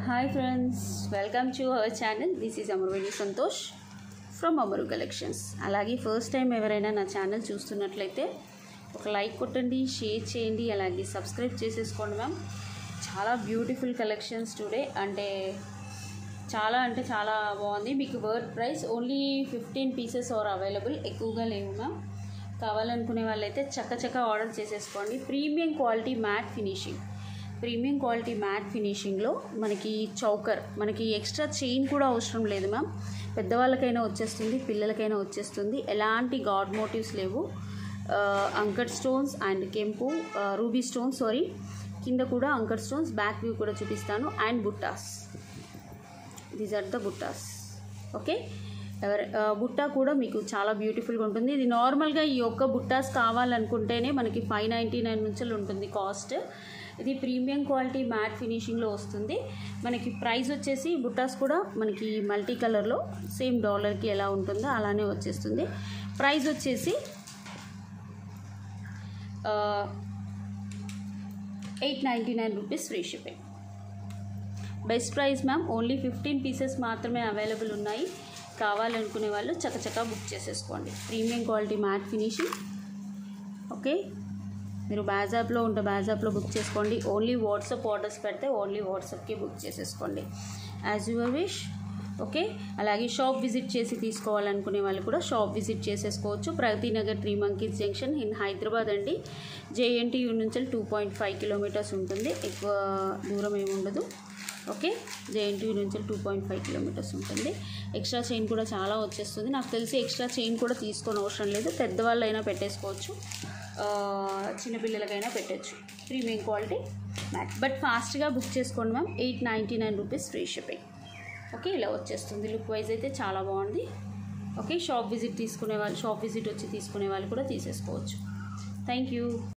hi friends welcome to our channel this is Amarveni Santosh from Amaru collections అలాగే first time ఎవరైనా నా channel చూస్తున్నట్లయితే ఒక లైక్ కొట్టండి షేర్ చేయండి అలాగే సబ్స్క్రైబ్ చేసేసుకోండి మ్యామ్ చాలా బ్యూటిఫుల్ కలెక్షన్స్ టుడే అంటే చాలా అంటే చాలా బాగుంది మీకు word price only fifteen pieces are available ఎక్కువగా లేవు మ్యామ్ కావాలనుకునే వాళ్ళైతే చక్క చక్క ఆర్డర్ చేసేసుకోండి premium quality matte finishing premium quality matte ఫినిషింగ్లో మనకి చౌకర్ మనకి ఎక్స్ట్రా చైన్ కూడా అవసరం లేదు మ్యామ్ పెద్దవాళ్ళకైనా వచ్చేస్తుంది పిల్లలకైనా వచ్చేస్తుంది ఎలాంటి గాడ్ మోటివ్స్ లేవు అంకర్ స్టోన్స్ అండ్ కెంపు రూబీ స్టోన్స్ సారీ కింద కూడా అంకర్ స్టోన్స్ బ్యాక్ వ్యూ కూడా చూపిస్తాను అండ్ బుట్టాస్ దీస్ ఆర్ ద బుట్టాస్ ఓకే ఎవరి బుట్టా కూడా మీకు చాలా బ్యూటిఫుల్గా ఉంటుంది ఇది నార్మల్గా ఈ ఒక్క బుట్టాస్ కావాలనుకుంటేనే మనకి ఫైవ్ నైంటీ నైన్ నుంచి ఉంటుంది కాస్ట్ ఇది ప్రీమియం క్వాలిటీ మ్యాట్ ఫినిషింగ్లో వస్తుంది మనకి ప్రైస్ వచ్చేసి బుట్టాస్ కూడా మనకి మల్టీ కలర్లో సేమ్ డాలర్కి ఎలా ఉంటుందో అలానే వచ్చేస్తుంది ప్రైస్ వచ్చేసి eight ninety nine rupees free shipping best price ma'am only fifteen pieces మాత్రమే అవైలబుల్ ఉన్నాయి కావాలనుకునే వాళ్ళు చకచకా బుక్ చేసేసుకోండి premium quality matte finishing okay మీరు బ్యాజాప్లో ఉంటే బ్యాజాప్లో బుక్ చేసుకోండి ఓన్లీ వాట్సాప్ ఆర్డర్స్ పెడితే ఓన్లీ వాట్సాప్కి బుక్ చేసేసుకోండి యాజ్ యువర్ విష్ ఓకే అలాగే షాప్ విజిట్ చేసి తీసుకోవాలనుకునే వాళ్ళు కూడా షాప్ విజిట్ చేసేసుకోవచ్చు Pragathi Nagar three monkeys junction in Hyderabad అండి జేఎన్టీయూ నుంచి టూ పాయింట్ ఫైవ్ కిలోమీటర్స్ ఉంటుంది ఎక్కువ దూరం ఏమి ఉండదు ఓకే జేఎన్టీయూ నుంచి టూ పాయింట్ ఫైవ్ కిలోమీటర్స్ ఉంటుంది ఎక్స్ట్రా చైన్ కూడా చాలా వచ్చేస్తుంది నాకు తెలిసి ఎక్స్ట్రా చైన్ కూడా తీసుకొని అవసరం లేదు పెద్దవాళ్ళు అయినా పెట్టేసుకోవచ్చు చిన్నపిల్లలకైనా పెట్టచ్చు ప్రీమియం క్వాలిటీ మ్యాట్ బట్ ఫాస్ట్గా బుక్ చేసుకోండి ma'am eight ninety nine rupees free shipping okay ఇలా వచ్చేస్తుంది లుక్ వైజ్ అయితే చాలా బాగుంది ఓకే షాప్ విజిట్ తీసుకునే వాళ్ళు షాప్ విజిట్ వచ్చి తీసుకునే వాళ్ళు కూడా తీసేసుకోవచ్చు థ్యాంక్ యూ